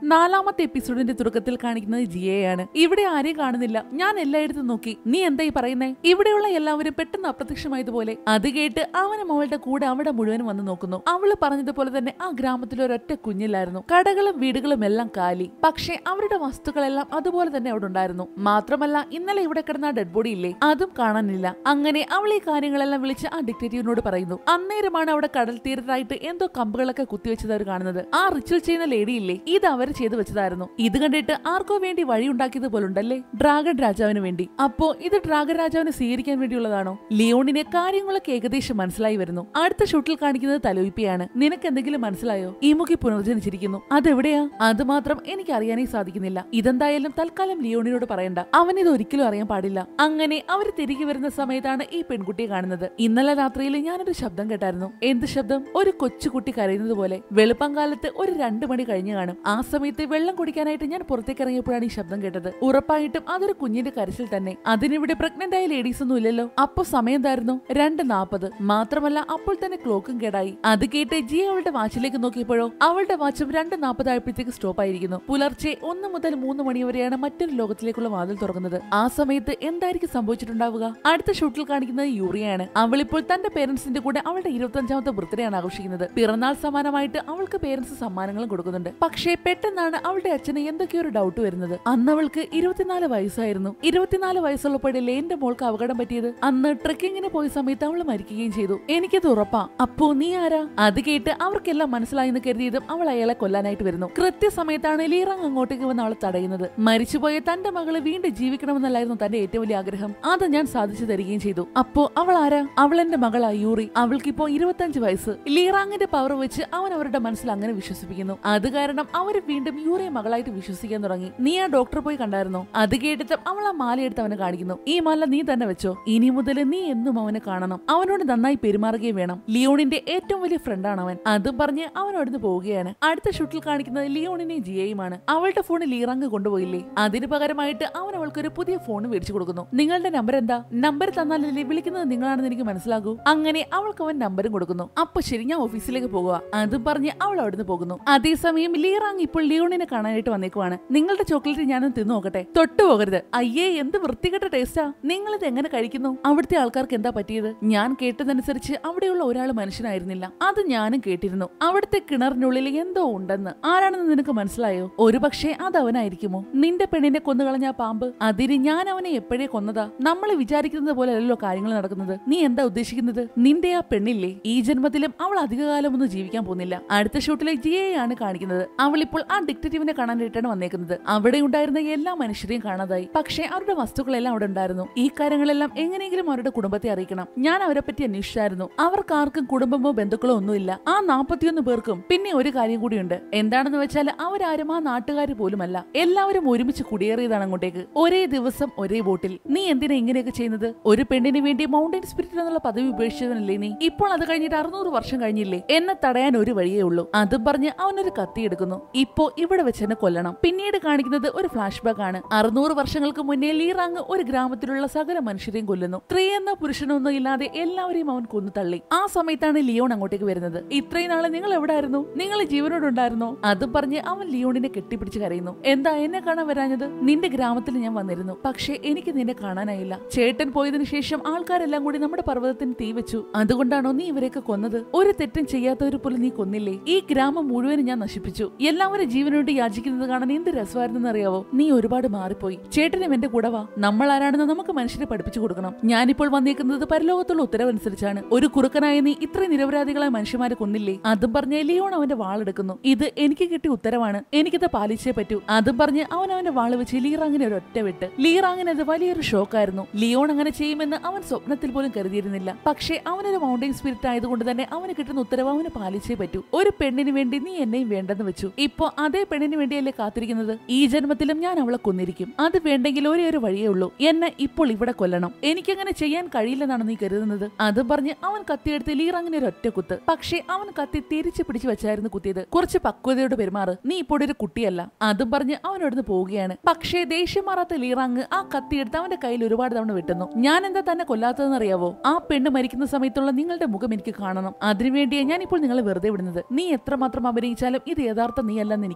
നാലാമത്തെ എപ്പിസോഡിന്റെ തുടക്കത്തിൽ കാണിക്കുന്നത് ജിയയാണ് ഇവിടെ ആരെയും കാണുന്നില്ല ഞാൻ എല്ലായിടത്തും നോക്കി നീ എന്താ ഈ പറയുന്നേ ഇവിടെയുള്ള എല്ലാവരും പെട്ടെന്ന് അപ്രത്യക്ഷമായതുപോലെ അത് കേട്ട് അവനും അവളുടെ കൂടെ അവിടെ മുഴുവൻ വന്ന് നോക്കുന്നു അവള് പറഞ്ഞതുപോലെ തന്നെ ആ ഗ്രാമത്തിൽ ഒരൊറ്റ കുഞ്ഞില്ലായിരുന്നു കടകളും വീടുകളും എല്ലാം കാലി പക്ഷേ അവരുടെ വസ്തുക്കളെല്ലാം അതുപോലെ തന്നെ അവിടെ ഉണ്ടായിരുന്നു മാത്രമല്ല ഇന്നലെ ഇവിടെ കിടന്ന ഡെഡ് ബോഡി ഇല്ലേ അതും കാണാനില്ല അങ്ങനെ അവൾ ഈ കാര്യങ്ങളെല്ലാം വിളിച്ച് ആ ഡിക്റ്റേറ്റീവിനോട് പറയുന്നു അന്നേരമാണ് അവിടെ കടൽ തീരത്തായിട്ട് എന്തോ കമ്പുകളൊക്കെ കുത്തിവെച്ചത് അവർ കാണുന്നത് ആ റിച്വൽ ചെയ്യുന്ന ലേഡി ഇല്ലേ ഇത് അവർ ചെയ്തു വെച്ചതായിരുന്നു ഇത് കണ്ടിട്ട് ആർക്കോ വേണ്ടി വഴി ഉണ്ടാക്കിയത് പോലുണ്ടല്ലേ ഡ്രാഗൺ രാജാവിന് വേണ്ടി അപ്പോ ഇത് ഡ്രാഗൺ രാജാവിനെ സ്വീകരിക്കാൻ വേണ്ടിയുള്ളതാണോ ലിയോണിനെ കാര്യങ്ങളൊക്കെ ഏകദേശം മനസ്സിലായി വരുന്നു അടുത്ത ഷൂട്ടിൽ കാണിക്കുന്നത് തലോയിപ്പിയാണ് നിനക്ക് എന്തെങ്കിലും മനസ്സിലായോ ഈ മുഖി പുനർജനിച്ചിരിക്കുന്നു അതെവിടെയാ അത് മാത്രം എനിക്ക് അറിയാനേ സാധിക്കുന്നില്ല ഇതെന്തായാലും തൽക്കാലം ലിയോണിനോട് പറയണ്ട അവൻ ഇത് ഒരിക്കലും അറിയാൻ പാടില്ല അങ്ങനെ അവർ തിരികെ വരുന്ന സമയത്താണ് ഈ പെൺകുട്ടിയെ കാണുന്നത് ഇന്നലെ രാത്രിയിൽ ഞാനൊരു ശബ്ദം കേട്ടായിരുന്നു എന്ത് ശബ്ദം ഒരു കൊച്ചുകുട്ടി കരയുന്നത് പോലെ വെളുപ്പംകാലത്ത് ഒരു രണ്ടു മണി കഴിഞ്ഞു കാണും ആ സമയത്ത് വെള്ളം കുടിക്കാനായിട്ട് ഞാൻ പുറത്തേക്ക് ഇറങ്ങിയപ്പോഴാണ് ഈ ശബ്ദം കേട്ടത് ഉറപ്പായിട്ടും അതൊരു കുഞ്ഞിന്റെ കരച്ചിൽ തന്നെ അതിനിവിടെ പ്രഗ്നന്റ് ആയ ലേഡീസ് ഒന്നും ഇല്ലല്ലോ അപ്പൊ സമയം എന്തായിരുന്നു രണ്ട് നാപ്പത് മാത്രമല്ല അപ്പോൾ തന്നെ ക്ലോക്കും കേടായി അത് കേട്ട് ജി അവളുടെ വാച്ചിലേക്ക് നോക്കിയപ്പോഴോ അവളുടെ വാച്ചും രണ്ട് നാൽപ്പതായപ്പോഴത്തേക്ക് സ്റ്റോപ്പ് ആയിരിക്കുന്നു പുലർച്ചെ ഒന്ന് മുതൽ മൂന്ന് മണി വരെയാണ് മറ്റൊരു ലോകത്തിലേക്കുള്ള വാതിൽ തുറക്കുന്നത് ആ സമയത്ത് എന്തായിരിക്കും സംഭവിച്ചിട്ടുണ്ടാവുക അടുത്ത ഷൂട്ടിൽ കാണിക്കുന്നത് യൂറിയാണ് അവളിപ്പോൾ തന്റെ പേരൻസിന്റെ കൂടെ അവളുടെ ഇരുപത്തഞ്ചാമത്തെ ബർത്ത്ഡേ ആണ് ആഘോഷിക്കുന്നത് പിറന്നാൾ സമ്മാനമായിട്ട് അവൾക്ക് പേരൻസ് സമ്മാനങ്ങളും കൊടുക്കുന്നുണ്ട് പക്ഷേ പെട്ടെന്നാണ് അവളുടെ അച്ഛന് എന്തൊക്കെയോ ഒരു ഡൗട്ട് വരുന്നത് അന്ന് അവൾക്ക് ഇരുപത്തിനാല് വയസ്സായിരുന്നു ഇരുപത്തിനാല് വയസ്സുള്ളപ്പോഴല്ലേ എന്റെ മോൾക്ക് അപകടം പറ്റിയത് അന്ന് ട്രെക്കിങ്ങിന് പോയ സമയത്ത് അവൾ മരിക്കുകയും ചെയ്തു എനിക്കത് ഉറപ്പാ അപ്പോ നീ ആരാ അത് കേട്ട് അവർക്കെല്ലാം മനസ്സിലായെന്ന് കരുതിയതും അവൾ അയാളെ കൊല്ലാനായിട്ട് വരുന്നു കൃത്യസമയത്താണ് ലീറാങ് അങ്ങോട്ടേക്ക് വന്ന് അവളെ തടയുന്നത് മരിച്ചുപോയ തന്റെ മകള് വീണ്ടും ജീവിക്കണമെന്നല്ലായിരുന്നു തന്റെ ഏറ്റവും വലിയ ആഗ്രഹം അത് ഞാൻ സാധിച്ചു തരികയും ചെയ്തു അപ്പോ അവൾ ആരാ അവൾ എന്റെ മകളാ യൂറി അവൾക്കിപ്പോ ഇരുപത്തഞ്ച് വയസ്സ് ലീറാങ്ങിന്റെ പവർ വെച്ച് അവൻ അവരുടെ മനസ്സിൽ അങ്ങനെ വിശ്വസിപ്പിക്കുന്നു അത് കാരണം അവര് വീണ്ടും യൂറിയെ മകളായിട്ട് വിശ്വസിക്കാൻ തുടങ്ങി നീ ആ ഡോക്ടറെ പോയി കണ്ടായിരുന്നോ അത് കേട്ടിട്ട് അവൾ ആ മാലയെടുത്ത് അവന് കാണിക്കുന്നു ഈ മാല നീ തന്നെ വെച്ചോ ഇനി മുതൽ നീ എന്നും അവനെ കാണണം അവനോട് നന്നായി പെരുമാറുകയും വേണം ലിയോണിന്റെ ഏറ്റവും വലിയ ഫ്രണ്ടാണ് അവൻ അതും പറഞ്ഞ് അവൻ അവിടുന്ന് പോവുകയാണ് അടുത്ത ഷൂട്ടിൽ കാണിക്കുന്നത് ലിയോണിനെയും ജിയയുമാണ് അവളുടെ ഫോൺ ലീറങ്ങ് കൊണ്ടുപോയില്ലേ അതിന് പകരമായിട്ട് അവൻ അവൾക്ക് ഒരു പുതിയ ഫോൺ മേടിച്ചു കൊടുക്കുന്നു നിങ്ങളുടെ നമ്പർ എന്താ നമ്പർ തന്നാലല്ലേ വിളിക്കുന്നത് നിങ്ങളാണെന്ന് എനിക്ക് മനസ്സിലാകൂ അങ്ങനെ അവൾക്ക് അവൻ നമ്പറും കൊടുക്കുന്നു അപ്പൊ ശരി ഞാൻ ഓഫീസിലേക്ക് പോകുക അതും പറഞ്ഞ് അവൾ അവിടുന്ന് പോകുന്നു അതേസമയം ലീറാങ് ഇപ്പോൾ ലിയോണിനെ കാണാനായിട്ട് വന്നേക്കുവാണ് നിങ്ങളുടെ ചോക്ലേറ്റ് ഞാനൊന്ന് തിന്നു നോക്കട്ടെ തൊട്ടു പോകരുത് അയ്യേ എന്ത് വൃത്തികെട്ട ടേസ്റ്റാ നിങ്ങൾ ഇത് എങ്ങനെ കഴിക്കുന്നു അവിടുത്തെ ആൾക്കാർക്ക് എന്താ പറ്റിയത് ഞാൻ കേട്ടതനുസരിച്ച് അവിടെയുള്ള ഒരാൾ മനുഷ്യനായിരുന്നില്ല അത് ഞാനും കേട്ടിരുന്നു അവിടുത്തെ കിണറിനുള്ളിൽ എന്തോ ഉണ്ടെന്ന് ആരാണെന്ന് നിനക്ക് മനസ്സിലായോ ഒരുപക്ഷെ അത് അവനായിരിക്കുമോ നിന്റെ പെണ്ണിനെ കൊന്നുകളഞ്ഞ ആ പാമ്പ് അതിന് ഞാൻ അവനെ എപ്പോഴേ കൊന്നതാ നമ്മൾ വിചാരിക്കുന്നത് പോലെ അല്ലല്ലോ കാര്യങ്ങൾ നടക്കുന്നത് നീ എന്താ ഉദ്ദേശിക്കുന്നത് നിന്റെ ആ പെണ്ണില്ലേ ഈ ജന്മത്തിലും അവൾ അധികകാലം ഒന്നും ജീവിക്കാൻ പോകുന്നില്ല അടുത്ത ഷൂട്ടിലെ ജിയയാണ് കാണിക്കുന്നത് അവൾ ഇപ്പോൾ ആ ഡിക്റ്റേറ്റീവിനെ കാണാനായിട്ടാണ് വന്നേക്കുന്നത് അവിടെ ഉണ്ടായിരുന്ന എല്ലാ മനുഷ്യരെയും കാണാതായി പക്ഷേ അവരുടെ വസ്തുക്കളെല്ലാം അവിടെ ഉണ്ടായിരുന്നു ഈ കാര്യങ്ങളെല്ലാം എങ്ങനെയെങ്കിലും അവരുടെ കുടുംബത്തെ അറിയിക്കണം ഞാൻ അവരെ പറ്റി അന്വേഷിച്ചായിരുന്നു അവർക്ക് ആർക്കും കുടുംബമോ ബന്ധുക്കളോ ഒന്നുമില്ല ആ നാൽപ്പത്തിയൊന്ന് പേർക്കും പിന്നെ ഒരു കാര്യം കൂടിയുണ്ട് എന്താണെന്ന് വെച്ചാൽ അവരാരും ആ നാട്ടുകാർ പോലുമല്ല എല്ലാവരും ഒരുമിച്ച് കുടിയേറിയതാണ് അങ്ങോട്ടേക്ക് ഒരേ ദിവസം ഒരേ ബോട്ടിൽ നീ എന്തിനാ ഇങ്ങനെയൊക്കെ ചെയ്യുന്നത് ഒരു പെണ്ണിന് വേണ്ടി മൗണ്ടൻ സ്പിരിറ്റ് എന്നുള്ള പദവി ഉപേക്ഷിച്ചവനല്ലേ നീ ഇപ്പോൾ അത് കഴിഞ്ഞിട്ട് അറുന്നൂറ് വർഷം കഴിഞ്ഞില്ലേ എന്നെ തടയാൻ ഒരു വഴിയേ ഉള്ളൂ അതും പറഞ്ഞ് അവനൊരു കത്തി എടുക്കുന്നു ഇപ്പോ ഇവിടെ വെച്ച് എന്നെ കൊല്ലണം പിന്നീട് കാണിക്കുന്നത് ഒരു ഫ്ലാഷ് ബാക്ക് ആണ് അറുന്നൂറ് വർഷങ്ങൾക്ക് മുന്നേ ലീറാങ് ഒരു ഗ്രാമത്തിലുള്ള സകല മനുഷ്യരെയും കൊല്ലുന്നു സ്ത്രീ എന്നോ പുരുഷനൊന്നും ഇല്ലാതെ എല്ലാവരെയും അവൻ കൊന്നു തള്ളി ആ സമയത്താണ് ലിയോൺ അങ്ങോട്ടേക്ക് വരുന്നത് ഇത്രയും നാളെ നിങ്ങൾ എവിടെ ആയിരുന്നു നിങ്ങൾ ജീവനോടുണ്ടായിരുന്നോ അതും പറഞ്ഞ് അവൻ ലിയോണിനെ കെട്ടിപ്പിടിച്ച് കരയുന്നു എന്താ എന്നെ കാണാൻ വരാഞ്ഞത് നിന്റെ ഗ്രാമത്തിൽ ഞാൻ വന്നിരുന്നു പക്ഷേ എനിക്ക് നിന്നെ കാണാനായില്ല ചേട്ടൻ പോയതിനു ശേഷം ആൾക്കാരെല്ലാം കൂടി നമ്മുടെ പർവ്വതത്തിന് തീ വെച്ചു അതുകൊണ്ടാണോ നീ ഇവരെയൊക്കെ കൊന്നത് ഒരു തെറ്റും ചെയ്യാത്തവർ പോലും നീ കൊന്നില്ലേ ഈ ഗ്രാമം മുഴുവനും ഞാൻ നശിപ്പിച്ചു എല്ലാവരും ജീവനോട് യാചിക്കുന്നത് കാണാൻ എന്ത് രസമായിരുന്നെന്ന് അറിയാവോ നീ ഒരുപാട് മാറിപ്പോയി ചേട്ടനും എന്റെ കൂടെ വാ നമ്മൾ ആരാണെന്ന് നമുക്ക് മനുഷ്യരെ പഠിപ്പിച്ചു കൊടുക്കണം ഞാനിപ്പോൾ വന്നേക്കുന്നത് പരലോകത്തുള്ള ഉത്തരവനുസരിച്ചാണ് ഒരു കുറുക്കനായ നീ ഇത്രയും നിരപരാധികളായ മനുഷ്യന്മാരെ കൊന്നില്ലേ അതും പറഞ്ഞ് ലിയോൺ അവന്റെ വാളെടുക്കുന്നു ഇത് എനിക്ക് കിട്ടിയ ഉത്തരവാണ് എനിക്കിത് പാലിച്ചേ പറ്റൂ അതും പറഞ്ഞ് അവൻ അവന്റെ വാള് വെച്ച് ലീറാങ്ങിനെ ഒരു ഒറ്റ വിട്ട് ലീറാങ്ങിന് അത് വലിയൊരു ഷോക്കായിരുന്നു ലിയോൺ അങ്ങനെ ചെയ്യുമെന്ന് അവൻ സ്വപ്നത്തിൽ പോലും കരുതിയിരുന്നില്ല പക്ഷേ അവനൊരു മൗണ്ടൻ സ്പിരിറ്റ് ആയതുകൊണ്ട് തന്നെ അവന് കിട്ടുന്ന ഉത്തരവ് അവന് പാലിച്ചേ പറ്റൂ ഒരു പെണ്ണിന് വേണ്ടി നീ എന്നെയും വേണ്ടെന്ന് വെച്ചു ഇപ്പൊ അതേ പെണ്ണിന് വേണ്ടിയല്ലേ കാത്തിരിക്കുന്നത് ഈ ജന്മത്തിലും ഞാൻ അവളെ കൊന്നിരിക്കും അത് വേണ്ടെങ്കിൽ ഒരേ ഒരു വഴിയേ ഉള്ളൂ എന്നെ ഇപ്പോൾ ഇവിടെ കൊല്ലണം എനിക്കങ്ങനെ ചെയ്യാൻ കഴിയില്ലെന്നാണ് നീ കരുതുന്നത് അതും പറഞ്ഞ് അവൻ കത്തിയെടുത്ത് ലീറാങ്ങിനെ ഒരു ഒറ്റ കുത്ത് പക്ഷേ അവൻ കത്തി തിരിച്ചു പിടിച്ചു വെച്ചായിരുന്നു കുത്തിയത് കുറച്ച് പക്വതയോട് പെരുമാറ് നീ ഇപ്പോൾ ഒരു കുട്ടിയല്ല അതും പറഞ്ഞ് അവനോടുന്ന് പോവുകയാണ് പക്ഷേ ദേഷ്യം മാറാത്ത ലീറാങ് ആ കത്തിയെടുത്ത് അവന്റെ കയ്യിൽ ഒരുപാട് തവണ വെട്ടുന്നു ഞാൻ എന്താ തന്നെ കൊല്ലാത്തതെന്ന് അറിയാവോ ആ പെണ്ണ് മരിക്കുന്ന സമയത്തുള്ള നിങ്ങളുടെ മുഖം എനിക്ക് കാണണം അതിനുവേണ്ടിയാ ഞാൻ ഇപ്പോൾ നിങ്ങളെ വെറുതെ വിടുന്നത് നീ എത്രമാത്രം അഭിനയിച്ചാലും ഇത് യഥാർത്ഥ നീ അല്ലെന്ന് എനിക്ക്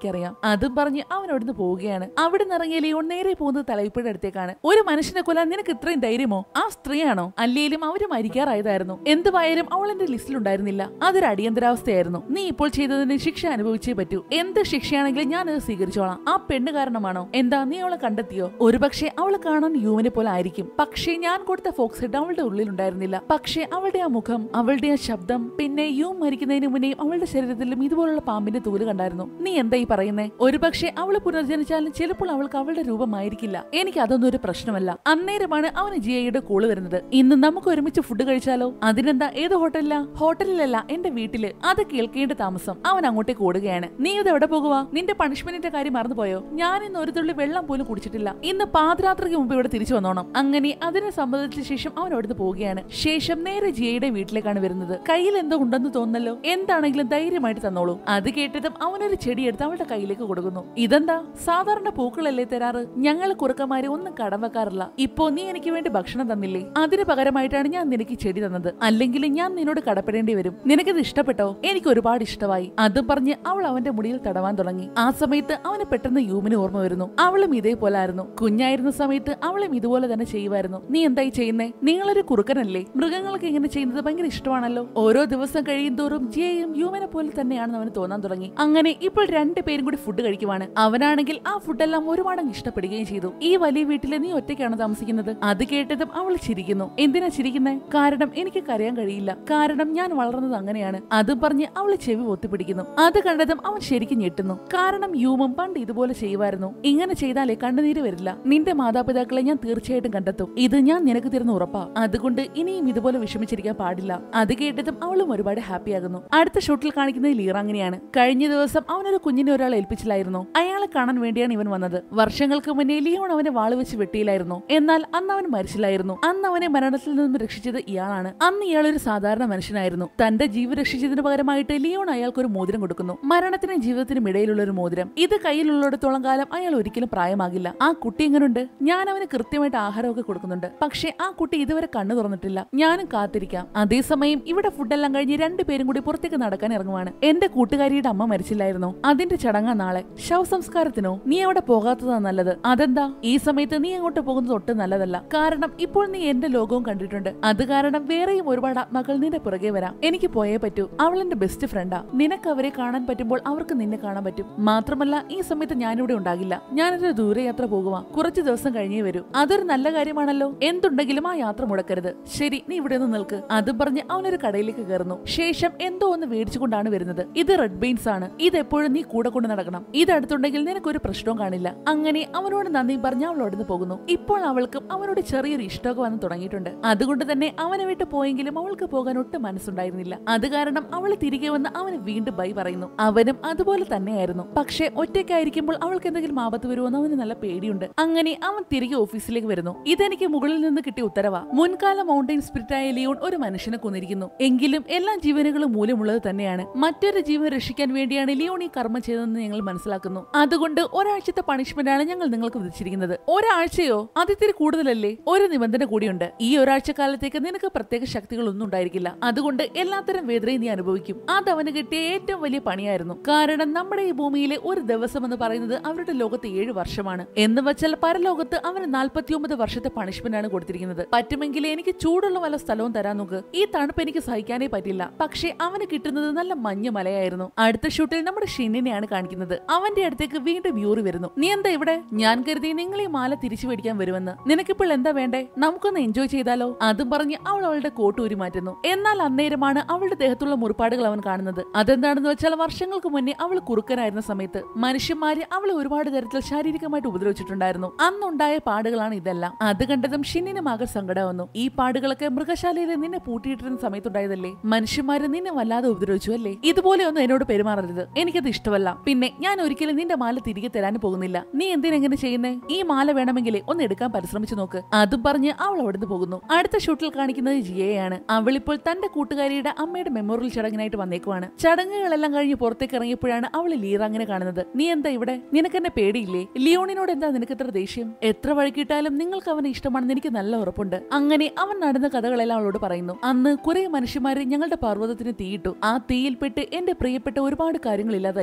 എനിക്കറിയാം അതും പറഞ്ഞ് അവൻ അവിടുന്ന് പോവുകയാണ് അവിടെ നിന്ന് ഇറങ്ങിയ ലിയോൺ നേരെ പോകുന്നത് തലയിപ്പയുടെ അടുത്തേക്കാണ് ഒരു മനുഷ്യനെ കൊല്ലാൻ നിനക്ക് ഇത്രയും ധൈര്യമോ ആ സ്ത്രീയാണോ അല്ലേലും അവര് മരിക്കാറായതായിരുന്നു എന്തുവായാലും അവൾ എന്റെ ലിസ്റ്റിലുണ്ടായിരുന്നില്ല അതൊരു അടിയന്തരാവസ്ഥയായിരുന്നു നീ ഇപ്പോൾ ചെയ്തതിന് ശിക്ഷ അനുഭവിച്ചേ പറ്റൂ എന്ത് ശിക്ഷയാണെങ്കിലും ഞാൻ അത് സ്വീകരിച്ചോളാം ആ പെണ്ണ് കാരണമാണോ എന്താ നീ അവളെ കണ്ടെത്തിയോ ഒരുപക്ഷെ അവളെ കാണാൻ യുവനെ പോലെ ആയിരിക്കും പക്ഷേ ഞാൻ കൊടുത്ത ഫോക്സ് ഹെഡ് അവളുടെ ഉള്ളിലുണ്ടായിരുന്നില്ല പക്ഷേ അവളുടെ ആ മുഖം അവളുടെ ആ ശബ്ദം പിന്നെ യു മരിക്കുന്നതിന് മുന്നേയും അവളുടെ ശരീരത്തിലും ഇതുപോലുള്ള പാമ്പിന്റെ തൂല് കണ്ടായിരുന്നു നീ എന്താ ഈ പറയുന്നേ ഒരുപക്ഷെ അവള് പുനർജനിച്ചാലും ചിലപ്പോൾ അവൾക്ക് അവളുടെ രൂപമായിരിക്കില്ല എനിക്ക് അതൊന്നും ഒരു പ്രശ്നമല്ല അന്നേരമാണ് അവന് ജിയയുടെ കോള് വരുന്നത് ഇന്ന് നമുക്ക് ഒരുമിച്ച് ഫുഡ് കഴിച്ചാലോ അതിനെന്താ ഏത് ഹോട്ടലിലാ ഹോട്ടലിലല്ല എന്റെ വീട്ടില് അത് കേൾക്കേണ്ട താമസം അവൻ അങ്ങോട്ടേക്ക് ഓടുകയാണ് നീ ഇത് എവിടെ പോകുവാ നിന്റെ പണിഷ്മെന്റിന്റെ കാര്യം മറന്നുപോയോ ഞാൻ ഇന്ന് ഒരു തുള്ളി വെള്ളം പോലും കുടിച്ചിട്ടില്ല ഇന്ന് പാതിരാത്രിക്ക് മുമ്പ് ഇവിടെ തിരിച്ചു വന്നോണം അങ്ങനെ അതിനെ സമ്മതിച്ച ശേഷം അവൻ അവിടുന്ന് പോവുകയാണ് ശേഷം നേരെ ജിയയുടെ വീട്ടിലേക്കാണ് വരുന്നത് കയ്യിൽ എന്തോ ഉണ്ടെന്ന് തോന്നല്ലോ എന്താണെങ്കിലും ധൈര്യമായിട്ട് തന്നോളൂ അത് കേട്ടതും അവനൊരു ചെടി എടുത്ത് അവളുടെ കയ്യിലേക്ക് കൊടുക്കുന്നു ഇതെന്താ സാധാരണ പൂക്കളല്ലേ തരാറ് ഞങ്ങൾ കുറുക്കന്മാരെ ഒന്നും കടം വെക്കാറില്ല ഇപ്പോ നീ എനിക്ക് വേണ്ടി ഭക്ഷണം തന്നില്ലേ അതിന് പകരമായിട്ടാണ് ഞാൻ നിനക്ക് ഈ ചെടി തന്നത് അല്ലെങ്കിൽ ഞാൻ നിന്നോട് കടപ്പെടേണ്ടി വരും നിനക്കിത് ഇഷ്ടപ്പെട്ടോ എനിക്ക് ഒരുപാട് ഇഷ്ടമായി അതും പറഞ്ഞ് അവൾ അവന്റെ മുടിയിൽ തടവാൻ തുടങ്ങി ആ സമയത്ത് അവന് പെട്ടെന്ന് യൂമിന് ഓർമ്മ വരുന്നു അവളും ഇതേപോലെ ആയിരുന്നു കുഞ്ഞായിരുന്ന സമയത്ത് അവളും ഇതുപോലെ തന്നെ ചെയ്യുമായിരുന്നു നീ എന്തായി ചെയ്യുന്നേ നിങ്ങളൊരു കുറുക്കനല്ലേ മൃഗങ്ങൾക്ക് ഇങ്ങനെ ചെയ്യുന്നത് ഭയങ്കര ഇഷ്ടമാണല്ലോ ഓരോ ദിവസം കഴിയും തോറും ജിയയും യൂമനെ പോലെ തന്നെയാണെന്ന് അവന് തോന്നാൻ തുടങ്ങി അങ്ങനെ ഇപ്പോൾ രണ്ടുപേരും കൂടി ഫുഡ് കഴിക്കുവാണ് അവനാണെങ്കിൽ ആ ഫുഡെല്ലാം ഒരുപാട് അങ്ങ് ഇഷ്ടപ്പെടുകയും ചെയ്തു ഈ വലിയ വീട്ടിലെ നീ ഒറ്റയ്ക്കാണ് താമസിക്കുന്നത് അത് കേട്ടതും അവൾ ചിരിക്കുന്നു എന്തിനാ ചിരിക്കുന്നേ കാരണം എനിക്ക് കരയാൻ കഴിയില്ല കാരണം ഞാൻ വളർന്നത് അങ്ങനെയാണ് അതും പറഞ്ഞ് അവൾ ചെവി ഒത്തിപ്പിടിക്കുന്നു അത് കണ്ടതും അവൻ ശരിക്കും ഞെട്ടുന്നു കാരണം യൂമും പണ്ട് ഇതുപോലെ ചെയ്യുമായിരുന്നു ഇങ്ങനെ ചെയ്താലേ കണ്ണുനീര് വരില്ല നിന്റെ മാതാപിതാക്കളെ ഞാൻ തീർച്ചയായിട്ടും കണ്ടെത്തും ഇത് ഞാൻ നിനക്ക് തരുന്ന ഉറപ്പാ അതുകൊണ്ട് ഇനിയും ഇതുപോലെ വിഷമിച്ചിരിക്കാൻ പാടില്ല അത് കേട്ടതും അവളും ഒരുപാട് ഹാപ്പിയാകുന്നു അടുത്ത ഷൂട്ടിൽ കാണിക്കുന്നത് ലീറാങ്ങനെയാണ് കഴിഞ്ഞ ദിവസം അവനൊരു കുഞ്ഞിനെ ഒരാൾ ഏൽപ്പിച്ചില്ലായിരുന്നു അയാളെ കാണാൻ വേണ്ടിയാണ് ഇവൻ വന്നത് വർഷങ്ങൾക്ക് മുന്നേ ലിയോൺ അവനെ വാള് വെച്ച് വെട്ടിയില്ലായിരുന്നു എന്നാൽ അന്ന് അവൻ മരിച്ചില്ലായിരുന്നു അന്ന് അവനെ മരണത്തിൽ നിന്നും രക്ഷിച്ചത് ഇയാളാണ് അന്ന് ഇയാൾ ഒരു സാധാരണ മനുഷ്യനായിരുന്നു തന്റെ ജീവൻ രക്ഷിച്ചതിന് പകരമായിട്ട് ലിയോൺ അയാൾക്ക് ഒരു മോതിരം കൊടുക്കുന്നു മരണത്തിനും ജീവിതത്തിനും ഇടയിലുള്ള ഒരു മോതിരം ഇത് കയ്യിലുള്ളിടത്തോളം കാലം അയാൾ ഒരിക്കലും പ്രായമാകില്ല ആ കുട്ടി എങ്ങനെയുണ്ട് ഞാൻ അവന് കൃത്യമായിട്ട് ആഹാരമൊക്കെ കൊടുക്കുന്നുണ്ട് പക്ഷെ ആ കുട്ടി ഇതുവരെ കണ്ണു തുറന്നിട്ടില്ല ഞാനും കാത്തിരിക്കാം അതേസമയം ഇവിടെ ഫുഡെല്ലാം കഴിഞ്ഞ് രണ്ടുപേരും കൂടി പുറത്തേക്ക് നടക്കാൻ ഇറങ്ങുവാണ് എന്റെ കൂട്ടുകാരിയുടെ അമ്മ മരിച്ചില്ലായിരുന്നു അതിന്റെ ചടങ്ങാ നാളെ ശവസംസ്കാരത്തിനോ നീ അവിടെ പോകാത്തതാ നല്ലത് അതെന്താ ഈ സമയത്ത് നീ അങ്ങോട്ട് പോകുന്നത് ഒട്ടും നല്ലതല്ല കാരണം ഇപ്പോൾ നീ എന്റെ ലോകവും കണ്ടിട്ടുണ്ട് അത് കാരണം വേറെയും ഒരുപാട് ആത്മാക്കൾ നിന്റെ പുറകെ വരാം എനിക്ക് പോയേ പറ്റൂ അവൾ എന്റെ ബെസ്റ്റ് ഫ്രണ്ടാ നിനക്ക് അവരെ കാണാൻ പറ്റുമ്പോൾ അവർക്ക് നിന്നെ കാണാൻ പറ്റും മാത്രമല്ല ഈ സമയത്ത് ഞാനിവിടെ ഉണ്ടാകില്ല ഞാനൊരു ദൂരയാത്ര പോകുക കുറച്ച് ദിവസം കഴിഞ്ഞേ വരൂ അതൊരു നല്ല കാര്യമാണല്ലോ എന്തുണ്ടെങ്കിലും ആ യാത്ര മുടക്കരുത് ശരി നീ ഇവിടെ നിന്ന് നിൽക്ക് അതും പറഞ്ഞ് അവനൊരു കടയിലേക്ക് കയറുന്നു ശേഷം എന്തോ ഒന്ന് മേടിച്ചുകൊണ്ടാണ് വരുന്നത് ഇത് റെഡ് ബീൻസ് ആണ് ഇത് എപ്പോഴും നീ കൂടെ കൊണ്ട് നടക്കണം ഇത് അടുത്തുണ്ടെങ്കിൽ നിനക്കൊരു പ്രശ്നവും കാണില്ല അങ്ങനെ അവനോട് നന്ദി പറഞ്ഞ് അവൾ അവിടുന്ന് പോകുന്നു ഇപ്പോൾ അവൾക്കും അവനോട് ചെറിയൊരു ഇഷ്ടമൊക്കെ വന്ന് തുടങ്ങിയിട്ടുണ്ട് അതുകൊണ്ട് തന്നെ അവനെ വിട്ട് പോയെങ്കിലും അവൾക്ക് പോകാൻ ഒട്ടും മനസ്സുണ്ടായിരുന്നില്ല അത് കാരണം അവൾ തിരികെ വന്ന് അവന് വീണ്ടും ബൈ പറയുന്നു അവനും അതുപോലെ തന്നെയായിരുന്നു പക്ഷെ ഒറ്റയ്ക്കായിരിക്കുമ്പോൾ അവൾക്ക് എന്തെങ്കിലും ആപത്ത് വരുമെന്ന് അവന് നല്ല പേടിയുണ്ട് അങ്ങനെ അവൻ തിരികെ ഓഫീസിലേക്ക് വരുന്നു ഇതെനിക്ക് മുകളിൽ നിന്ന് കിട്ടിയ ഉത്തരവാ മുൻകാല മൗണ്ടൈൻ സ്പിരിറ്റായ ലിയോൺ ഒരു മനുഷ്യനെ കൊന്നിരിക്കുന്നു എങ്കിലും എല്ലാ ജീവനുകളും മൂല്യമുള്ളത് തന്നെയാണ് മറ്റൊരു ജീവൻ രക്ഷിക്കാൻ വേണ്ടിയാണ് ലിയോൺ ഈ കർമ്മം ചെയ്തതെന്ന് ഞങ്ങൾ മനസ്സിലാക്കുന്നു അതുകൊണ്ട് ഒരാഴ്ചത്തെ പണിഷ്മെന്റ് ആണ് ഞങ്ങൾ നിങ്ങൾക്ക് വിധിച്ചിരിക്കുന്നത് ഒരാഴ്ചയോ അതിത്തിരി കൂടുതലല്ലേ ഒരു നിബന്ധന കൂടിയുണ്ട് ഈ ഒരാഴ്ച കാലത്തേക്ക് നിനക്ക് പ്രത്യേക ശക്തികളൊന്നും ഉണ്ടായിരിക്കില്ല അതുകൊണ്ട് എല്ലാത്തരം വേദനയും നീ അനുഭവിക്കും അത് അവന് കിട്ടിയ ഏറ്റവും വലിയ പണിയായിരുന്നു കാരണം നമ്മുടെ ഈ ഭൂമിയിലെ ഒരു ദിവസം എന്ന് പറയുന്നത് അവരുടെ ലോകത്ത് ഏഴ് വർഷമാണ് എന്ന് വെച്ചാൽ പരലോകത്ത് അവന് നാൽപ്പത്തിയൊമ്പത് വർഷത്തെ പണിഷ്മെന്റ് ആണ് കൊടുത്തിരിക്കുന്നത് പറ്റുമെങ്കിൽ എനിക്ക് ചൂടുള്ള വല്ല സ്ഥലവും തരാൻ നോക്ക് ഈ തണുപ്പ് എനിക്ക് സഹിക്കാനേ പറ്റില്ല പക്ഷേ അവന് കിട്ടുന്നത് നല്ല മഞ്ഞ മലയായിരുന്നു അടുത്ത ഷൂട്ടിൽ നമ്മുടെ ഷിന്നിനെയാണ് കാണിക്കുന്നത് അവന്റെ അടുത്തേക്ക് വീണ്ടും യൂറി വരുന്നു നീ എന്താ ഇവിടെ ഞാൻ കരുതി നിങ്ങൾ ഈ മാല തിരിച്ചു മേടിക്കാൻ വരുമെന്ന് നിനക്കിപ്പോൾ എന്താ വേണ്ടേ നമുക്കൊന്ന് എൻജോയ് ചെയ്താലോ അതും പറഞ്ഞ് അവൾ അവളുടെ കോട്ട് ഊരി മാറ്റുന്നു എന്നാൽ അന്നേരമാണ് അവളുടെ ദേഹത്തുള്ള മുറിപ്പാടുകൾ അവൻ കാണുന്നത് അതെന്താണെന്ന് വെച്ചാൽ വർഷങ്ങൾക്ക് മുന്നേ അവൾ കുറുക്കനായിരുന്ന സമയത്ത് മനുഷ്യന്മാര് അവളെ ഒരുപാട് തരത്തിൽ ശാരീരികമായിട്ട് ഉപദ്രവിച്ചിട്ടുണ്ടായിരുന്നു അന്നുണ്ടായ പാടുകളാണ് ഇതെല്ലാം അത് കണ്ടതും ഷിന്നിന് മകൾ സങ്കടം വന്നു ഈ പാടുകളൊക്കെ മൃഗശാലയിൽ നിന്നെ പൂട്ടിയിട്ടിരുന്ന സമയത്തുണ്ടായതല്ലേ മനുഷ്യന്മാര് നിന്നെ വല്ലാതെ ഉപദ്രവിച്ചു അല്ലേ ഇതുപോലെ ഒന്നും എന്നോട് പെരുമാറരുത് എനിക്കത് ഇഷ്ടമല്ല പിന്നെ ഞാൻ ഒരിക്കലും നിന്റെ മാല തിരികെ തരാൻ പോകുന്നില്ല നീ എന്തിനെങ്ങനെ ചെയ്യുന്നേ ഈ മാല വേണമെങ്കിൽ ഒന്ന് എടുക്കാൻ പരിശ്രമിച്ചു നോക്ക് അതും പറഞ്ഞ് അവൾ അവിടുന്ന് പോകുന്നു അടുത്ത ഷൂട്ടിൽ കാണിക്കുന്നത് ജിയയാണ് അവളിപ്പോൾ തന്റെ കൂട്ടുകാരിയുടെ അമ്മയുടെ മെമ്മോറിയൽ ചടങ്ങിനായിട്ട് വന്നേക്കുവാണ് ചടങ്ങുകളെല്ലാം കഴിഞ്ഞ് പുറത്തേക്ക് ഇറങ്ങിയപ്പോഴാണ് അവൾ ലീറാങ്ങിനെ കാണുന്നത് നീ എന്താ ഇവിടെ നിനക്ക് എന്നെ പേടിയില്ലേ ലിയോണിനോട് എന്താ നിനക്ക് ഇത്ര ദേഷ്യം എത്ര വഴിക്കിട്ടാലും നിങ്ങൾക്ക് അവനെ ഇഷ്ടമാണെന്ന് എനിക്ക് നല്ല ഉറപ്പുണ്ട് അങ്ങനെ അവൻ നടന്ന കഥകളെല്ലാം അവളോട് പറയുന്നു അന്ന് കുറെ മനുഷ്യന്മാര് ഞങ്ങളുടെ പർവ്വതത്തിന് തീയിട്ടു ആ തീയിൽപ്പെട്ട് എന്റെ പ്രിയപ്പെട്ട ഒരുപാട് കാര്യങ്ങൾ ഇല്ലാതായി പോയി എന്റെ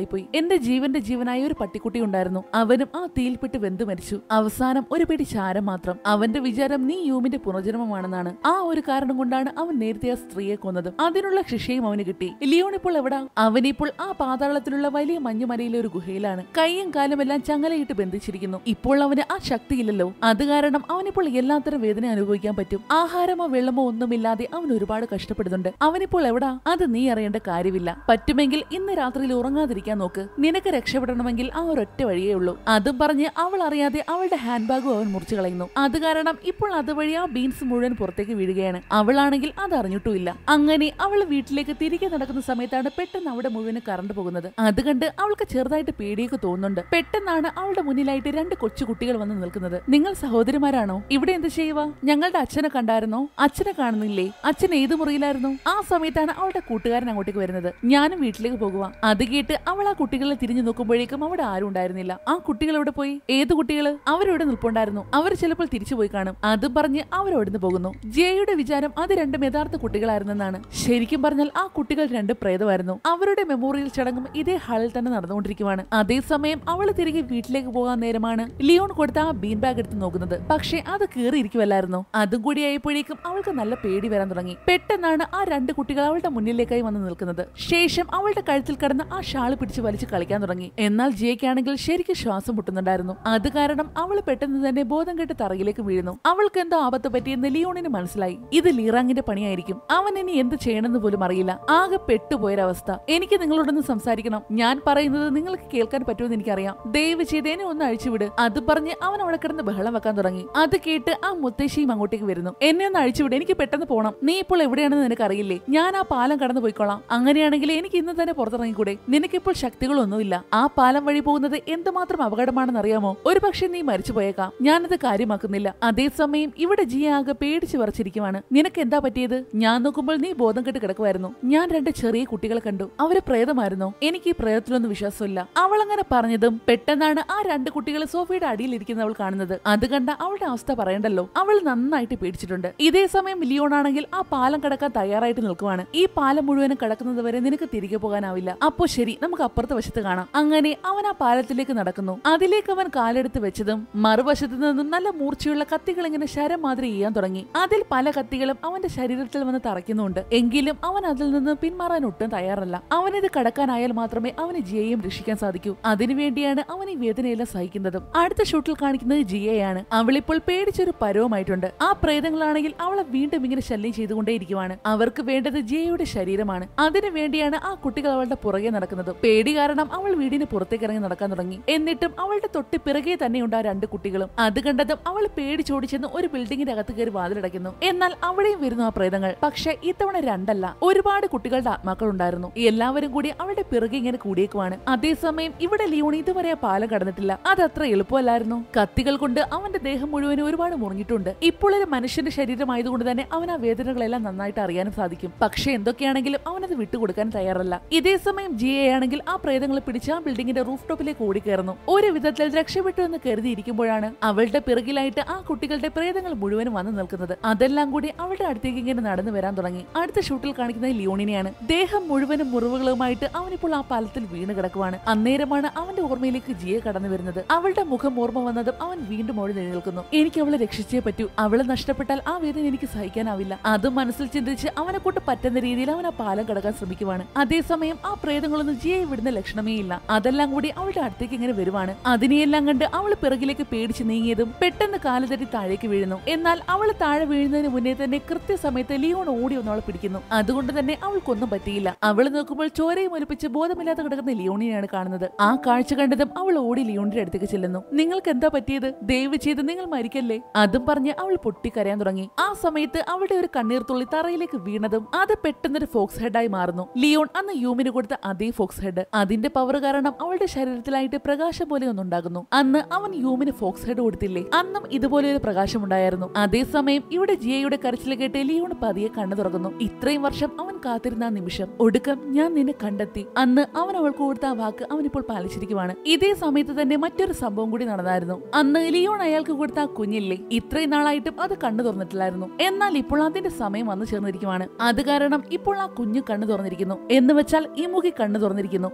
തന്റെ ജീവന്റെ ജീവനായ ഒരു പട്ടിക്കുട്ടി ഉണ്ടായിരുന്നു അവനും ആ തീയിൽപ്പെട്ട് വെന്തു മരിച്ചു അവസാനം ഒരു പിടി ചാരം മാത്രം അവന്റെ വിചാരം നീ യൂമിന്റെ പുനർജന്മമാണെന്നാണ് ആ ഒരു കാരണം കൊണ്ടാണ് അവൻ നേരത്തെ ആ സ്ത്രീയെ കൊന്നത് അതിനുള്ള ശിക്ഷയും അവന് കിട്ടി ലിയോൺ ഇപ്പോൾ എവിടാ അവനിപ്പോൾ ആ പാതാളത്തിലുള്ള വലിയ മഞ്ഞുമലയിലെ ഒരു ഗുഹയിലാണ് കൈയും കാലും എല്ലാം ചങ്ങലയിട്ട് ബന്ധിച്ചിരിക്കുന്നു ഇപ്പോൾ അവന് ആ ശക്തിയില്ലല്ലോ അത് കാരണം അവനിപ്പോൾ എല്ലാത്തരം വേദന അനുഭവിക്കാൻ പറ്റും ആഹാരമോ വെള്ളമോ ഒന്നുമില്ലാതെ അവൻ ഒരുപാട് കഷ്ടപ്പെടുന്നുണ്ട് അവനിപ്പോൾ എവിടാ അത് നീ അറിയേണ്ട കാര്യമില്ല പറ്റുമെങ്കിൽ ഇന്ന് രാത്രിയിൽ ഉറങ്ങാതിരിക്കാൻ നോക്ക് നിനക്ക് രക്ഷപ്പെടണമെങ്കിൽ ആ ഒരൊറ്റ വഴിയേ ഉള്ളൂ അതും പറഞ്ഞ് അവൾ അറിയാതെ അവളുടെ ഹാൻഡ് ബാഗും അവൻ മുറിച്ചു കളയുന്നു അത് കാരണം ഇപ്പോൾ അതുവഴി ആ ബീൻസ് മുഴുവൻ പുറത്തേക്ക് വീഴുകയാണ് അവളാണെങ്കിൽ അത് അറിഞ്ഞിട്ടുമില്ല അങ്ങനെ അവൾ വീട്ടിലേക്ക് തിരികെ നടക്കുന്ന സമയത്താണ് പെട്ടെന്ന് അവിടെ മുഴുവൻ കറണ്ട് പോകുന്നത് അത് കണ്ട് അവൾക്ക് ചെറുതായിട്ട് പേടിയൊക്കെ തോന്നുന്നുണ്ട് പെട്ടെന്നാണ് അവളുടെ മുന്നിലായിട്ട് രണ്ട് കൊച്ചു കുട്ടികൾ വന്ന് നിൽക്കുന്നത് നിങ്ങൾ സഹോദരിമാരാണോ ഇവിടെ എന്ത് ചെയ്യുക ഞങ്ങളുടെ അച്ഛനെ കണ്ടായിരുന്നോ അച്ഛനെ കാണുന്നില്ലേ അച്ഛൻ ഏത് മുറിയിലായിരുന്നു ആ സമയത്താണ് അവളുടെ കൂട്ടുകാരൻ അങ്ങോട്ടേക്ക് വരുന്നത് ഞാനും വീട്ടിലേക്ക് പോകുക അത് കേട്ട് അവൾ ആ കുട്ടികളെ തിരിഞ്ഞു നോക്കുമ്പോഴേക്കും അവിടെ ആരും ഉണ്ടായിരുന്നില്ല ആ കുട്ടികൾ എവിടെ പോയി ഏത് കുട്ടികള് അവരവിടെ നിൽപ്പുണ്ടായിരുന്നു അവർ ചിലപ്പോൾ തിരിച്ചു പോയി കാണും അത് പറഞ്ഞ് അവരവിടുന്ന് പോകുന്നു ജയയുടെ വിചാരം അത് രണ്ടും യഥാർത്ഥ കുട്ടികളായിരുന്നെന്നാണ് ശരിക്കും പറഞ്ഞാൽ ആ കുട്ടികൾ രണ്ട് പ്രേതമായിരുന്നു അവരുടെ മെമ്മോറിയൽ ചടങ്ങും ഇതേ ഹാളിൽ തന്നെ നടന്നുകൊണ്ടിരിക്കുവാണ് അതേസമയം അവൾ തിരികെ വീട്ടിലേക്ക് പോകാൻ നേരമാണ് ലിയോൺ കൊടുത്ത ആ ബീൻ ബാഗ് എടുത്ത് നോക്കുന്നത് പക്ഷേ അത് കീറിയിരിക്കുമല്ലായിരുന്നു അതും കൂടി ആയപ്പോഴേക്കും അവൾക്ക് നല്ല പേടി വരാൻ തുടങ്ങി പെട്ടെന്നാണ് ആ രണ്ട് കുട്ടികൾ അവളുടെ മുന്നിലേക്കായി വന്ന് നിൽക്കുന്നത് ശേഷം അവളുടെ കഴുത്തിൽ കിടന്ന് ആ ഷാള് പിടിച്ച് വലിച്ച് കളിക്കാൻ തുടങ്ങി എന്നാൽ ജിയക്കാണെങ്കിൽ ശരിക്കും ശ്വാസം മുട്ടുന്നുണ്ടായിരുന്നു അത് കാരണം അവൾ പെട്ടെന്ന് തന്നെ ബോധം കെട്ട് തറയിലേക്ക് വീഴുന്നു അവൾക്ക് എന്തോ ആപത്ത് പറ്റിയെന്ന് ലിയോണിന് മനസ്സിലായി ഇത് ലീറാങ്ങിന്റെ പണിയായിരിക്കും അവൻ ഇനി എന്ത് ചെയ്യണമെന്ന് പോലും അറിയില്ല ആകെ പെട്ടുപോയൊരവസ്ഥ എനിക്ക് നിങ്ങളോടൊന്ന് സംസാരിക്കണം ഞാൻ പറയുന്നത് നിങ്ങൾക്ക് കേൾക്കാൻ പറ്റുമെന്ന് എനിക്കറിയാം ദയവ് ചെയ്ത് എന്നെ ഒന്ന് അഴിച്ചുവിട് അത് പറഞ്ഞ് അവൻ അവിടെ കിടന്ന് ബഹളം വെക്കാൻ തുടങ്ങി അത് കേട്ട് ആ മുത്തശ്ശിയും അങ്ങോട്ടേക്ക് വരുന്നു എന്നെ ഒന്ന് അഴിച്ചുവിട് എനിക്ക് പെട്ടെന്ന് പോണം നീ ഇപ്പോൾ എവിടെയാണെന്ന് നിനക്ക് അറിയില്ലേ ഞാൻ ആ പാലം കടന്നു പോയിക്കോളാം അങ്ങനെയാണെങ്കിൽ എനിക്ക് ഇന്ന് തന്നെ പുറത്തിറങ്ങിക്കൂടെ നിനക്കിപ്പോൾ ശക്തികളൊന്നുമില്ല ആ പാലം വഴി പോകുന്നത് എന്തുമാത്രം അപകടമാണെന്ന് അറിയാമോ ഒരു പക്ഷെ നീ മരിച്ചു പോയേക്കാം ഞാനത് കാര്യമാക്കുന്നില്ല അതേസമയം ഇവിടെ ജിയ ആകെ പേടിച്ചു വറച്ചിരിക്കുവാണ് നിനക്ക് എന്താ പറ്റിയത് ഞാൻ നോക്കുമ്പോൾ നീ ബോധം കെട്ട് കിടക്കുമായിരുന്നു ഞാൻ രണ്ട് ചെറിയ കുട്ടികളെ കണ്ടു അവര് പ്രേതമായിരുന്നോ എനിക്ക് ഈ പ്രേതത്തിലൊന്നും വിശ്വാസമില്ല അവൾ അങ്ങനെ പറഞ്ഞതും പെട്ടെന്നാണ് ആ രണ്ട് കുട്ടികൾ സോഫയുടെ അടിയിലിരിക്കുന്ന അവൾ കാണുന്നത് അത് കണ്ട അവളുടെ അവസ്ഥ പറയണ്ടല്ലോ അവൾ നന്നായിട്ട് പേടിച്ചിട്ടുണ്ട് ഇതേ സമയം ലിയോൺ ആണെങ്കിൽ ആ പാലം കടക്കാൻ തയ്യാറായിട്ട് നിൽക്കുവാണ് ഈ പാലം മുഴുവനും കടക്കുന്നത് വരെ നിനക്ക് തിരികെ പോകാനാവില്ല അപ്പോ ശരി നമുക്ക് അപ്പുറത്തെ വശത്ത് കാണാം അങ്ങനെ അവൻ ആ പാലത്തിലേക്ക് നടക്കുന്നു അതിലേക്ക് അവൻ കാലെടുത്ത് വെച്ചതും മറുവശത്ത് നിന്നും നല്ല മൂർച്ചയുള്ള കത്തികൾ ഇങ്ങനെ ശരം മാതിരി ചെയ്യാൻ തുടങ്ങി അതിൽ പല കത്തികളും അവന്റെ ശരീരത്തിൽ വന്ന് തറയ്ക്കുന്നുണ്ട് എങ്കിലും അവൻ അതിൽ നിന്ന് പിന്മാറാൻ ഒട്ടും തയ്യാറല്ല അവനിത് കടക്കാനായാൽ മാത്രമേ അവന് ജിയയും രക്ഷിക്കാൻ സാധിക്കൂ അതിനുവേണ്ടിയാണ് അവൻ ഈ വേദനയെല്ലാം സഹിക്കുന്നതും അടുത്ത ഷൂട്ടിൽ കാണിക്കുന്നത് ജിയയാണ് അവളിപ്പോൾ പേടിച്ചൊരു പരവുമായിട്ടുണ്ട് ആ പ്രേതങ്ങളാണെങ്കിൽ അവളെ വീണ്ടും ഇങ്ങനെ ശല്യം ചെയ്തുകൊണ്ടേയിരിക്കുവാണ് അവർക്ക് വേണ്ടത് ജിയയുടെ ശരീരമാണ് അതിനു വേണ്ടിയാണ് ആ കുട്ടികൾ അവളുടെ പുറകെ നടക്കുന്നത് പേടി കാരണം അവൾ വീടിന് പുറത്തേക്ക് ഇറങ്ങി നടക്കാൻ തുടങ്ങി എന്നിട്ടും അവളുടെ തൊട്ട് പിറകെ തന്നെയുണ്ട് ആ രണ്ട് കുട്ടികളും അത് കണ്ടതും അവൾ പേടിച്ചോടിച്ചെന്ന് ഒരു ബിൽഡിങ്ങിന്റെ അകത്ത് കയറി വാതിലടയ്ക്കുന്നു എന്നാൽ അവിടെയും വരുന്നു ആ പ്രേതങ്ങൾ പക്ഷെ ഇത്തവണ രണ്ടല്ല ഒരുപാട് കുട്ടികളുടെ ആത്മാക്കൾ ഉണ്ടായിരുന്നു എല്ലാവരും കൂടി അവളുടെ പിറകെ ഇങ്ങനെ കൂടിയേക്കുവാണ് അതേസമയം ഇവിടെ ലിയോൺ ഇതുവരെ ആ പാലം കടന്നിട്ടില്ല അതത്ര എളുപ്പമല്ലായിരുന്നു കത്തികൾ കൊണ്ട് അവന്റെ ദേഹം മുഴുവനും ഒരുപാട് മുറിഞ്ഞിട്ടുണ്ട് ഇപ്പോൾ ഒരു മനുഷ്യന്റെ ശരീരമായതുകൊണ്ട് തന്നെ അവൻ ആ വേദനകളെല്ലാം നന്നായിട്ട് അറിയാനും സാധിക്കും പക്ഷെ എന്തൊക്കെയാണെങ്കിലും അവനത് വിട്ടുകൊടുക്കാൻ തയ്യാറല്ല ഇതേ സമയം ജിയയാണെങ്കിൽ ആ പ്രേതങ്ങളെ പിടിച്ച് ആ ബിൽഡിങ്ങിന്റെ റൂഫ് ടോപ്പിലേക്ക് ഓടിക്കയറുന്നു ഒരു വിധത്തിൽ രക്ഷപ്പെട്ടു എന്ന് കരുതിയിരിക്കുമ്പോഴാണ് അവളുടെ പിറകിലായിട്ട് ആ കുട്ടികളുടെ പ്രേതങ്ങൾ മുഴുവനും വന്നു നിൽക്കുന്നത് അതെല്ലാം കൂടി അവളുടെ അടുത്തേക്ക് ഇങ്ങനെ നടന്നു വരാൻ തുടങ്ങി അടുത്ത ഷൂട്ടിൽ കാണിക്കുന്നത് ലിയോണിനെയാണ് ദേഹം മുഴുവനും മുറിവുകളുമായിട്ട് അവനിപ്പോൾ ആ പാലത്തിൽ വീണ് കിടക്കുവാണ് അന്നേരമാണ് അവന്റെ ഓർമ്മയിലേക്ക് ജിയെ കടന്നു വരുന്നത് അവളുടെ മുഖം ഓർമ്മ വന്നതും അവൻ വീണ്ടും ഓടി നിൽക്കുന്നു എനിക്ക് അവളെ രക്ഷിച്ചേ പറ്റൂ അവളെ നഷ്ടപ്പെട്ടാൽ ആ വേദന എനിക്ക് സഹിക്കാനാവില്ല അത് മനസ്സിൽ ചിന്തിച്ച് അവനെ കൊണ്ട് പറ്റുന്ന രീതിയിൽ അവൻ ആ പാലം കടക്കാൻ ശ്രമിക്കുവാണ് അതേസമയം ആ പ്രേതങ്ങളൊന്നും ജിയെ വിടുന്ന ലക്ഷണമേ ഇല്ല അതെല്ലാം കൂടി അവളുടെ അടുത്തേക്ക് ഇങ്ങനെ വരുവാണ് അതിനെയെല്ലാം കണ്ട് അവൾ പിറകിലേക്ക് പേടിച്ച് നീങ്ങിയതും പെട്ടെന്ന് കാല് തട്ടി താഴേക്ക് വീഴുന്നു എന്നാൽ അവൾ താഴെ വീഴുന്നതിന് മുന്നേ തന്നെ കൃത്യസമയത്ത് ലിയോൺ ഓടി ഒന്ന് അവളെ പിടിക്കുന്നു അതുകൊണ്ട് തന്നെ അവൾക്കൊന്നും പറ്റിയില്ല അവൾ നോക്കുമ്പോൾ ചോരയും ഒലിപ്പിച്ച് ബോധമില്ലാതെ കിടക്കുന്ന ലിയോണിനെയാണ് കാണുന്നത് ആ കാഴ്ച കണ്ടതും അവൾ ഓടി ലിയോണിന്റെ അടുത്തേക്ക് ചെല്ലുന്നു നിങ്ങൾക്ക് എന്താ പറ്റിയത് ദയവ് ചെയ്ത് നിങ്ങൾ മരിക്കല്ലേ അതും പറഞ്ഞ് അവൾ പൊട്ടിക്കരയാൻ തുടങ്ങി ആ സമയത്ത് അവളുടെ ഒരു കണ്ണീർ തുള്ളി തറയിലേക്ക് വീണതും അത് പെട്ടെന്നൊരു ഫോക്സ് ഹെഡായി മാറുന്നു ലിയോൺ അന്ന് യൂമിന് കൊടുത്ത അതേ ഫോക്സ് ഹെഡ് അതിന്റെ പവർ കാരണം അവളുടെ ശരീരത്തിലായിട്ട് പ്രകാശം പോലെ ഒന്നുണ്ടാകുന്നു അന്ന് അവൻ യൂമിന് ഫോക്സ് ഹെഡ് കൊടുത്തില്ലേ അന്നും ഇതുപോലെ ഒരു പ്രകാശം ഉണ്ടായിരുന്നു അതേസമയം ഇവിടെ ജിയയുടെ കരച്ചിൽ കേട്ട് ലിയോൺ പതിയെ കണ്ണു തുറക്കുന്നു ഇത്രയും വർഷം അവൻ കാത്തിരുന്ന ആ നിമിഷം ഒടുക്കം ഞാൻ നിന്നെ കണ്ടെത്തി അന്ന് അവൻ അവൾക്ക് കൊടുത്ത ആ വാക്ക് അവനിപ്പോൾ പാലിച്ചിരിക്കുവാണ് ഇതേ സമയത്ത് തന്നെ മറ്റൊരു സംഭവം കൂടി നടന്നായിരുന്നു അന്ന് ലിയോൺ അയാൾക്ക് കൊടുത്ത ആ കുഞ്ഞില്ലേ ഇത്രയും നാളായിട്ടും അത് കണ്ണു തുറന്നിട്ടില്ലായിരുന്നു എന്നാൽ ഇപ്പോൾ അതിന്റെ സമയം വന്നു ചേർന്നിരിക്കുവാണ് അത് കാരണം ഇപ്പോൾ ആ കുഞ്ഞു കണ്ണു തുറന്നിരിക്കുന്നു എന്ന് വെച്ചാൽ ഈ മുഖി കണ്ണു തുറന്നിരിക്കുന്നു ലിയോൺ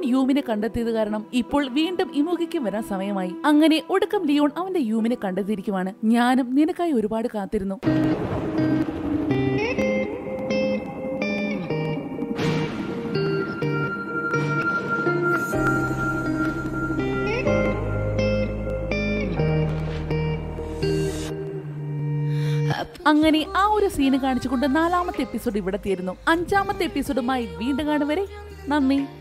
യൂമിനെ കണ്ടെത്തിയത് കാരണം ഇപ്പോൾ വീണ്ടും ഇമുഖയ്ക്ക് വരാൻ സമയമായി അങ്ങനെ ഒടുക്കം ലിയോൺ അവന്റെ യൂമിനെ കണ്ടെത്തിയിരിക്കുവാണ് ഞാനും നിനക്കായി ഒരുപാട് കാത്തിരുന്നു അങ്ങനെ ആ ഒരു സീന് കാണിച്ചുകൊണ്ട് നാലാമത്തെ എപ്പിസോഡ് ഇവിടെ തീരുന്നു അഞ്ചാമത്തെ എപ്പിസോഡുമായി വീണ്ടും കാണുവരെ നന്ദി